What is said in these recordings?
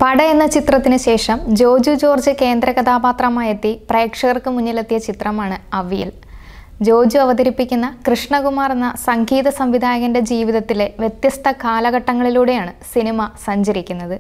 പട എന്ന ചിത്രത്തിന് ശേഷം ജോജു ജോർജ് കേന്ദ്ര കഥാപാത്രമായെത്തി പ്രേക്ഷകർക്ക് മുന്നിലെത്തിയ ചിത്രമാണ് അവിയൽ ജോജു അവതരിപ്പിക്കുന്ന കൃഷ്ണകുമാർ എന്ന സംഗീത സംവിധായകന്റെ ജീവിതത്തിലെ വ്യത്യസ്ത കാലഘട്ടങ്ങളിലൂടെയാണ് സിനിമ സഞ്ചരിക്കുന്നത്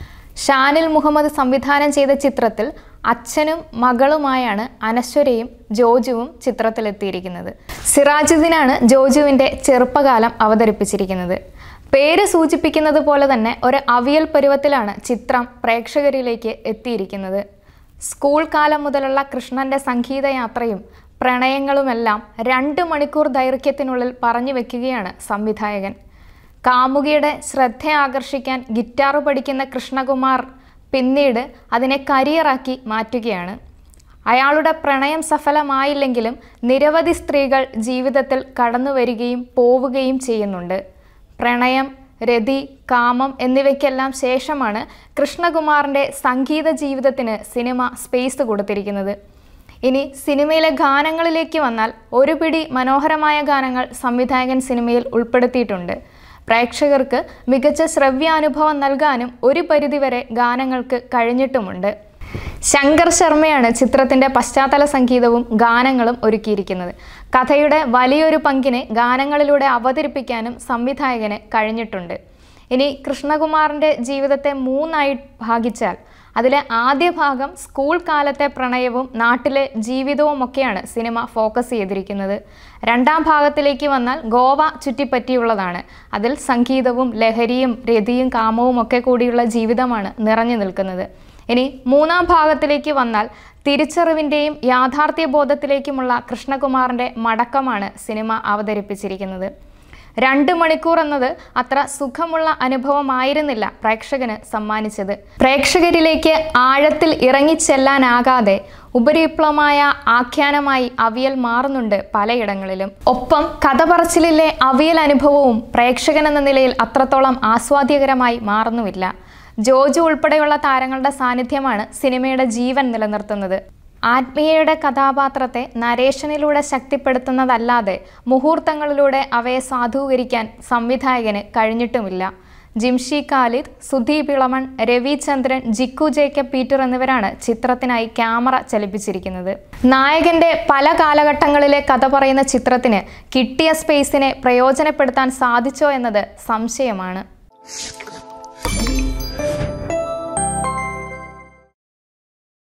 ഷാനിൽ മുഹമ്മദ് സംവിധാനം ചെയ്ത ചിത്രത്തിൽ അച്ഛനും മകളുമായാണ് അനശ്വരയും ജോജുവും ചിത്രത്തിലെത്തിയിരിക്കുന്നത് സിറാജുദ്ദീനാണ് ജോജുവിൻ്റെ ചെറുപ്പകാലം അവതരിപ്പിച്ചിരിക്കുന്നത് പേര് സൂചിപ്പിക്കുന്നത് പോലെ തന്നെ ഒരു അവിയൽ പരുവത്തിലാണ് ചിത്രം പ്രേക്ഷകരിലേക്ക് എത്തിയിരിക്കുന്നത് സ്കൂൾ കാലം മുതലുള്ള കൃഷ്ണന്റെ സംഗീതയാത്രയും പ്രണയങ്ങളുമെല്ലാം രണ്ട് മണിക്കൂർ ദൈർഘ്യത്തിനുള്ളിൽ പറഞ്ഞു വെക്കുകയാണ് സംവിധായകൻ കാമുകിയുടെ ശ്രദ്ധ ആകർഷിക്കാൻ ഗിറ്റാർ പഠിക്കുന്ന കൃഷ്ണകുമാർ പിന്നീട് അതിനെ കരിയറാക്കി മാറ്റുകയാണ് അയാളുടെ പ്രണയം സഫലമായില്ലെങ്കിലും നിരവധി സ്ത്രീകൾ ജീവിതത്തിൽ കടന്നു വരികയും പോവുകയും ചെയ്യുന്നുണ്ട് പ്രണയം രതി കാമം എന്നിവയ്ക്കെല്ലാം ശേഷമാണ് കൃഷ്ണകുമാറിൻ്റെ സംഗീത ജീവിതത്തിന് സിനിമ സ്പേസ് കൊടുത്തിരിക്കുന്നത് ഇനി സിനിമയിലെ ഗാനങ്ങളിലേക്ക് വന്നാൽ ഒരു പിടി മനോഹരമായ ഗാനങ്ങൾ സംവിധായകൻ സിനിമയിൽ ഉൾപ്പെടുത്തിയിട്ടുണ്ട് പ്രേക്ഷകർക്ക് മികച്ച ശ്രവ്യാനുഭവം നൽകാനും ഒരു പരിധിവരെ ഗാനങ്ങൾക്ക് കഴിഞ്ഞിട്ടുമുണ്ട് ശങ്കർ ശർമ്മയാണ് ചിത്രത്തിന്റെ പശ്ചാത്തല സംഗീതവും ഗാനങ്ങളും ഒരുക്കിയിരിക്കുന്നത് കഥയുടെ വലിയൊരു പങ്കിനെ ഗാനങ്ങളിലൂടെ അവതരിപ്പിക്കാനും സംവിധായകന് കഴിഞ്ഞിട്ടുണ്ട് ഇനി കൃഷ്ണകുമാറിൻ്റെ ജീവിതത്തെ മൂന്നായി ഭാഗിച്ചാൽ അതിലെ ആദ്യ ഭാഗം സ്കൂൾ കാലത്തെ പ്രണയവും നാട്ടിലെ ജീവിതവും ഒക്കെയാണ് സിനിമ ഫോക്കസ് ചെയ്തിരിക്കുന്നത് രണ്ടാം ഭാഗത്തിലേക്ക് വന്നാൽ ഗോവ ചുറ്റിപ്പറ്റിയുള്ളതാണ് അതിൽ സംഗീതവും ലഹരിയും രതിയും കാമവും ഒക്കെ കൂടിയുള്ള ജീവിതമാണ് നിറഞ്ഞു നിൽക്കുന്നത് ഇനി മൂന്നാം ഭാഗത്തിലേക്ക് വന്നാൽ തിരിച്ചറിവിൻ്റെയും യാഥാർത്ഥ്യ ബോധത്തിലേക്കുമുള്ള കൃഷ്ണകുമാറിൻ്റെ മടക്കമാണ് സിനിമ അവതരിപ്പിച്ചിരിക്കുന്നത് രണ്ട് മണിക്കൂർ എന്നത് അത്ര സുഖമുള്ള അനുഭവമായിരുന്നില്ല പ്രേക്ഷകന് സമ്മാനിച്ചത് പ്രേക്ഷകരിലേക്ക് ആഴത്തിൽ ഇറങ്ങിച്ചെല്ലാനാകാതെ ഉപരിപ്ലവമായ ആഖ്യാനമായി അവിയൽ മാറുന്നുണ്ട് പലയിടങ്ങളിലും ഒപ്പം കഥ പറച്ചിലിലെ അവിയൽ അനുഭവവും പ്രേക്ഷകനെന്ന നിലയിൽ അത്രത്തോളം ആസ്വാദ്യകരമായി മാറുന്നുമില്ല ജോജു ഉൾപ്പെടെയുള്ള താരങ്ങളുടെ സാന്നിധ്യമാണ് സിനിമയുടെ ജീവൻ നിലനിർത്തുന്നത് ആത്മീയയുടെ കഥാപാത്രത്തെ നരേഷനിലൂടെ ശക്തിപ്പെടുത്തുന്നതല്ലാതെ മുഹൂർത്തങ്ങളിലൂടെ അവയെ സാധൂകരിക്കാൻ സംവിധായകന് കഴിഞ്ഞിട്ടുമില്ല ജിംഷി ഖാലിദ് സുധീപ് ഇളമൺ രവിചന്ദ്രൻ ജിക്കു ജേക്കബ് പീറ്റർ എന്നിവരാണ് ചിത്രത്തിനായി ക്യാമറ ചലിപ്പിച്ചിരിക്കുന്നത് നായകന്റെ പല കാലഘട്ടങ്ങളിലെ കഥ പറയുന്ന ചിത്രത്തിന് കിട്ടിയ സ്പേസിനെ പ്രയോജനപ്പെടുത്താൻ സാധിച്ചോ എന്നത് സംശയമാണ്